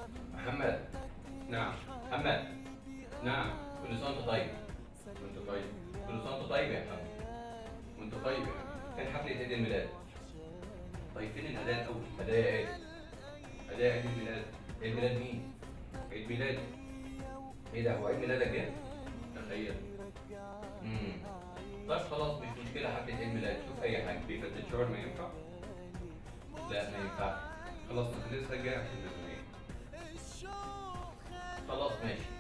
محمد نعم محمد نعم كل سنه وانت طيب وانت طيب كل سنه وانت طيب يا محمد وانت طيب يا حبيبي فين حفله عيد الميلاد طيب فين الهدايا الاول هدايا ايه هدايا عيد الميلاد عيد ميلاد مين عيد ميلادي ايه ده هو عيد ميلادك جه تخيل امم طيب خلاص مش مشكله حفله عيد ميلاد شوف اي حاجه بيفتت شاور ما ينفع لا ما ينفعش خلاص نخليها السنه الجايه عشان نبقى ايه خلاص ماشي